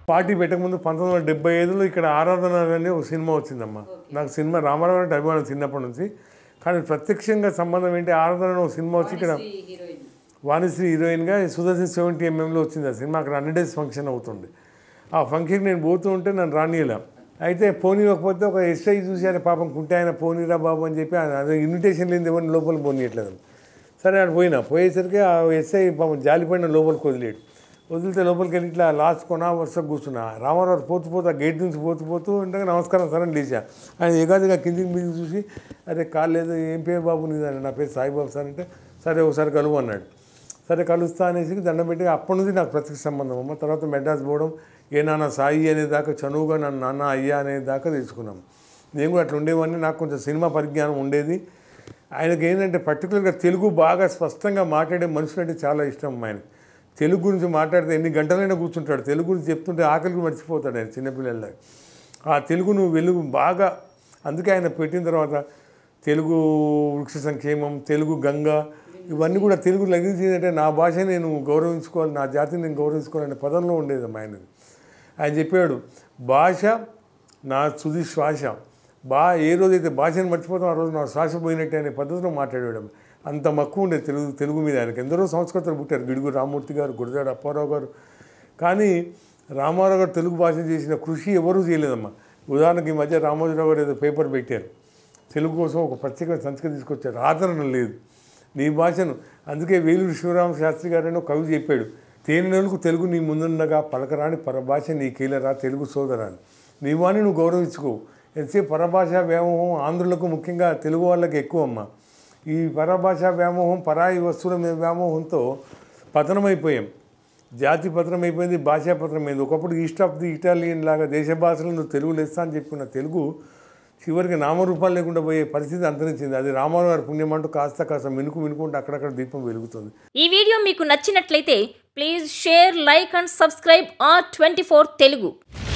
party పెట్టకముందు పంతొమ్మిది వందల డెబ్బై ఐదులో ఇక్కడ ఆరాధన అనే ఒక సినిమా వచ్చిందమ్మా నాకు సినిమా రామారావు అంటే అభిమానం చిన్నప్పటి నుంచి కానీ ప్రత్యక్షంగా సంబంధం ఏంటి ఆరాధన అనే ఒక సినిమా వచ్చి ఇక్కడ హీరోయిన్ వాణిశ్రీ హీరోయిన్గా సుదర్శన్ సెవెంటీ ఎంఎంలో వచ్చింది ఆ సినిమా అక్కడ హండ్రెడ్ డేస్ ఫంక్షన్ అవుతుంది ఆ ఫంక్షన్కి నేను పోతూ ఉంటే నన్ను రానియలే అయితే పోనీయకపోతే ఒక ఎస్ఐ చూశారు పాపం కుంటే ఆయన పోనీరా బాబు అని చెప్పి ఆయన అదే ఇన్విటేషన్ లేని ఎవరిని లోపల పోనీయట్లేదు సరే ఆడ పోయినా పోయేసరికి ఆ ఎస్ఐ పాపం జాలిపడిన లోపలికి వదిలేడు వదిలితే లోపలికి వెళ్ళి ఇట్లా లాస్ట్ కొన వరుస కూర్చున్నా రామారావు పోతూ పోతూ ఆ గేట్ నుంచి పోతూ పోతూ అంటే నమస్కారం సార్ అని లేచా ఆయన ఏకాదిగా కిందికి మీదకి చూసి అరే కాదు లేదు ఏం పేరు బాబు నీదని నా పేరు సాయిబాబు సార్ అంటే సరే ఒకసారి కలువు అన్నాడు సరే కలుస్తా అనేసి దండం పెట్టి అప్పటి నుంచి నాకు ప్రత్యక్ష సంబంధం అమ్మ తర్వాత మెడ్రాస్ పోవడం ఏ నాన్న సాయి అనే దాకా చనువుగా నన్ను నాన్న అయ్యా అనే దాకా తెలుసుకున్నాం నేను కూడా అట్లా ఉండేవాడిని నాకు కొంచెం సినిమా పరిజ్ఞానం ఉండేది ఆయనకి ఏంటంటే పర్టికులర్గా తెలుగు బాగా స్పష్టంగా మాట్లాడే మనుషులు అంటే చాలా ఇష్టం ఆయన తెలుగు గురించి మాట్లాడితే ఎన్ని గంటలైనా కూర్చుంటాడు తెలుగు గురించి చెప్తుంటే ఆకలికి మర్చిపోతాడు ఆయన చిన్నపిల్లల ఆ తెలుగును వెలుగు బాగా అందుకే ఆయన పెట్టిన తర్వాత తెలుగు వృక్ష సంక్షేమం తెలుగు గంగ ఇవన్నీ కూడా తెలుగు లగించిందంటే నా భాష నేను గౌరవించుకోవాలి నా జాతిని నేను గౌరవించుకోవాలనే పదంలో ఉండేది ఆయనది ఆయన చెప్పాడు భాష నా తుది శ్వాస బా ఏ రోజైతే భాషను మర్చిపోతాం ఆ రోజు నా శ్వాస పోయినట్టే అనే పద్ధతిలో మాట్లాడాడు అంత మక్కువ ఉండేది తెలుగు తెలుగు మీద ఆయనకి ఎందరో సంస్కృతులు పుట్టారు గిడుగు రామూర్తి గారు గురజాడ అప్పారావు గారు కానీ రామారావు గారు తెలుగు భాష చేసిన కృషి ఎవరూ చేయలేదమ్మా ఉదాహరణకి ఈ మధ్య రామోజీరావు గారు ఏదో పేపర్ పెట్టారు తెలుగు కోసం ఒక ప్రత్యేక సంస్కృతి తీసుకొచ్చారు ఆదరణ లేదు నీ భాషను అందుకే వేలూరు శివరామ శాస్త్రి గారు అని ఒక కవి చెప్పాడు తేనెలకు తెలుగు నీ ముందుండగా పలకరాని పరభాష నీ కీలరా తెలుగు సోదరాని నీ వాణి నువ్వు గౌరవించుకో ఎంతసేపు పరభాష వ్యామోహం ఆంధ్రులకు ముఖ్యంగా తెలుగు వాళ్ళకి ఎక్కువ అమ్మ ఈ పరభాష వ్యామోహం పరాయి వస్తువుల మీద వ్యామోహంతో పతనమైపోయాం జాతి పత్రమైపోయింది భాషా పత్రమైంది ఒకప్పుడు ఈస్ట్ ఆఫ్ ది ఇటాలియన్ లాగా దేశ భాషలను తెలుగు లెస్తా అని చెప్పుకున్న తెలుగు చివరికి నామరూపాలు లేకుండా పోయే పరిస్థితి అంతరించింది అది రామారావు గారి పుణ్యం అంటూ కాస్త కాస్త మినుకు మినుకుంటే అక్కడక్కడ దీపం వెలుగుతుంది ఈ వీడియో మీకు నచ్చినట్లయితే please share like and subscribe R twenty Telugu